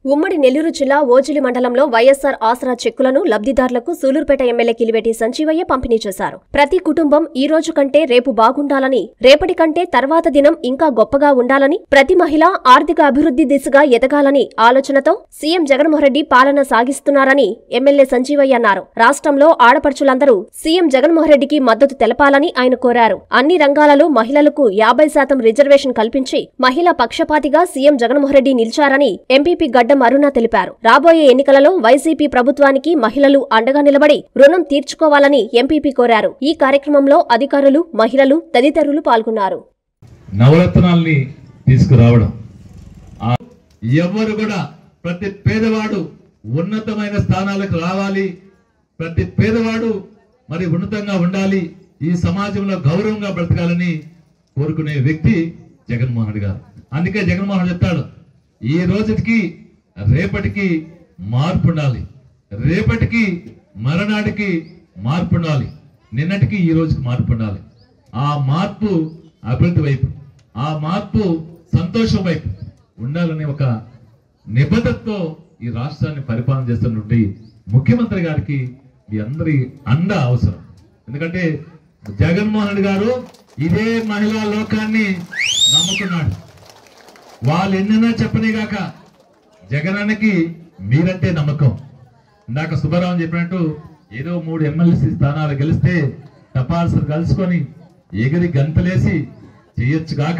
ఉమ్మడి నెల్లూరు జిల్లా ఓజిలి మండలంలో వైఎస్సార్ ఆసరా చెక్కులను లబ్ధిదారులకు సూలూరుపేట ఎమ్మెల్యే కిలివేటి సంజీవయ్య పంపిణీ చేశారు ప్రతి కుటుంబం ఈ రోజు కంటే రేపు బాగుండాలని రేపటి కంటే తర్వాత దినం ఇంకా గొప్పగా ఉండాలని ప్రతి మహిళ ఆర్థిక అభివృద్ధి దిశగా ఎదగాలని ఆలోచనతో సీఎం జగన్మోహన్రెడ్డి పాలన సాగిస్తున్నారని ఎమ్మెల్యే సంజీవయ్య అన్నారు రాష్ట్రంలో ఆడపడుచులందరూ సీఎం జగన్మోహన్రెడ్డికి మద్దతు తెలపాలని ఆయన కోరారు అన్ని రంగాలలో మహిళలకు యాభై శాతం రిజర్వేషన్ కల్పించి మహిళా పక్షపాతిగా సీఎం జగన్మోహన్రెడ్డి నిలిచారని ఎంపీపీ గడ్డం అరుణ తెలిపారు రాబోయే ఎన్నికలలో వైసీపీ ప్రభుత్వానికి మహిళలు అండగా నిలబడి రుణం తీర్చుకోవాలని ఎంపీపీ కోరారు ఈ కార్యక్రమంలో అధికారులు మహిళలు తదితరులు పాల్గొన్నారు నవరత్నాల్ని తీసుకురావడం ఆ- ఎవరు కూడా ప్రతి పేదవాడు ఉన్నతమైన స్థానాలకు రావాలి ప్రతి పేదవాడు మరి ఉన్నతంగా ఉండాలి ఈ సమాజంలో గౌరవంగా బ్రతకాలని కోరుకునే వ్యక్తి జగన్మోహన్ రెడ్డి గారు అందుకే జగన్మోహన్ రెడ్డి చెప్తాడు ఈ రోజుకి రేపటికి మార్పు ఉండాలి రేపటికి మరనాటికి మార్పు ఉండాలి నిన్నటికి ఈ రోజుకి మార్పు ఉండాలి ఆ మార్పు అభివృద్ధి వైపు ఆ మార్పు సంతోషం వైపు ఉండాలనే ఒక నిబద్ధతతో ఈ రాష్ట్రాన్ని పరిపాలన చేస్తున్నటువంటి ముఖ్యమంత్రి గారికి మీ అందరి అండ అవసరం ఎందుకంటే జగన్మోహన్ రెడ్డి గారు ఇదే మహిళా లోకాన్ని నమ్ముకున్నాడు వాళ్ళు ఎన్నైనా చెప్పనిగాక జగనన్నకి మీరంటే నమ్మకం ఇందాక సుబ్బారావు చెప్పినట్టు ఏదో మూడు ఎమ్మెల్సీ స్థానాలు గెలిస్తే టపాల్సలు కలుసుకొని ఎగిరి గంతలేసి చేయొచ్చు గాక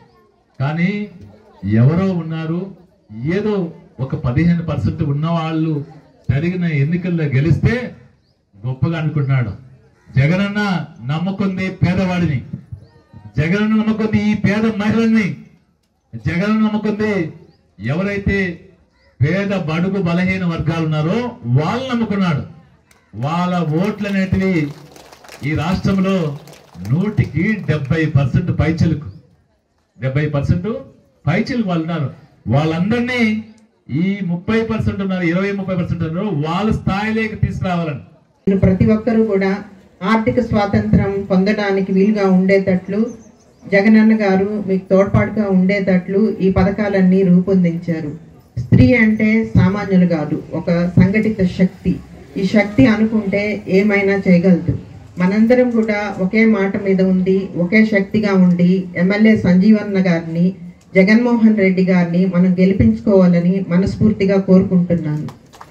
కానీ ఎవరో ఉన్నారు ఏదో ఒక పదిహేను పర్సెంట్ ఉన్న వాళ్ళు జరిగిన ఎన్నికల్లో గెలిస్తే గొప్పగా అనుకుంటున్నాడు జగనన్న నమ్ముకుంది పేదవాడిని జగనన్న నమ్ముకుంది ఈ పేద మహిళల్ని జగనన్న నమ్ముకుంది ఎవరైతే పేద బడుగు బలహీన వర్గాలు ఉన్నారో వాళ్ళు నమ్ముకున్నాడు వాళ్ళ ఓట్లు అనేటివి ఈ రాష్ట్రంలో నూటికి డెబ్బై పర్సెంట్ పైచలకు డెబ్బై పర్సెంట్ పైచలకు వాళ్ళు ఉన్నారు వాళ్ళందరినీ ఈ ముప్పై పర్సెంట్ ఉన్నారు ఇరవై ముప్పై పర్సెంట్ ఉన్నారు వాళ్ళ స్థాయిలోకి తీసుకురావాలని మీరు ప్రతి ఒక్కరూ కూడా ఆర్థిక స్వాతంత్రం పొందడానికి వీలుగా ఉండేటట్లు జగనన్న గారు మీకు తోడ్పాటుగా ఉండేటట్లు ఈ పథకాలన్నీ రూపొందించారు స్త్రీ అంటే సామాన్యులు కాదు ఒక సంఘటిత శక్తి ఈ శక్తి అనుకుంటే ఏమైనా చేయగలదు మనందరం కూడా ఒకే మాట మీద ఉండి ఒకే శక్తిగా ఉండి ఎమ్మెల్యే సంజీవన్న గారిని జగన్మోహన్ రెడ్డి గారిని మనం గెలిపించుకోవాలని మనస్ఫూర్తిగా కోరుకుంటున్నాను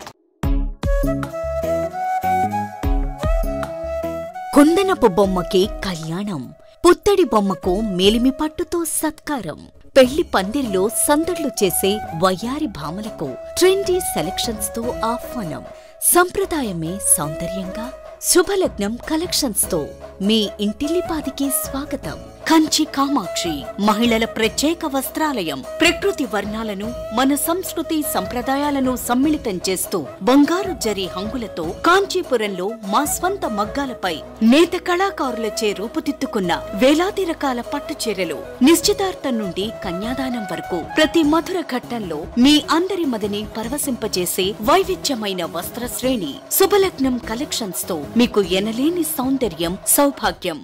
కుందనపు బొమ్మకి కళ్యాణం పుత్తడి బొమ్మకు మేలిమి పట్టుతో సత్కారం పెళ్లి పందిరిలో సందడ్లు చేసే వయ్యారి భామలకు ట్రెండీ సెలక్షన్స్ తో ఆహ్వానం సంప్రదాయమే సౌందర్యంగా శుభలగ్నం కలెక్షన్స్ తో మీ ఇంటిల్లిపాదికి స్వాగతం కంచి కామాక్షి మహిళల ప్రత్యేక వస్త్రాలయం ప్రకృతి వర్ణాలను మన సంస్కృతి సంప్రదాయాలను సమ్మిళితం చేస్తూ బంగారు జరి హంగులతో కాంచీపురంలో మా స్వంత మగ్గాలపై నేత కళాకారులచే రూపుదిద్దుకున్న వేలాది రకాల పట్టు చీరలు నిశ్చితార్థం నుండి కన్యాదానం వరకు ప్రతి మధుర ఘట్టంలో మీ అందరి మదిని పరవశింపజేసే వైవిధ్యమైన వస్త్ర శ్రేణి శుభలగ్నం కలెక్షన్స్ తో మీకు ఎనలేని సౌందర్యం సౌభాగ్యం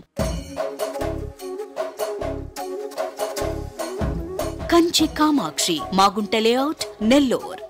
కంచి కామాక్షి మాగుంట లేఅవుట్ నెల్లూర్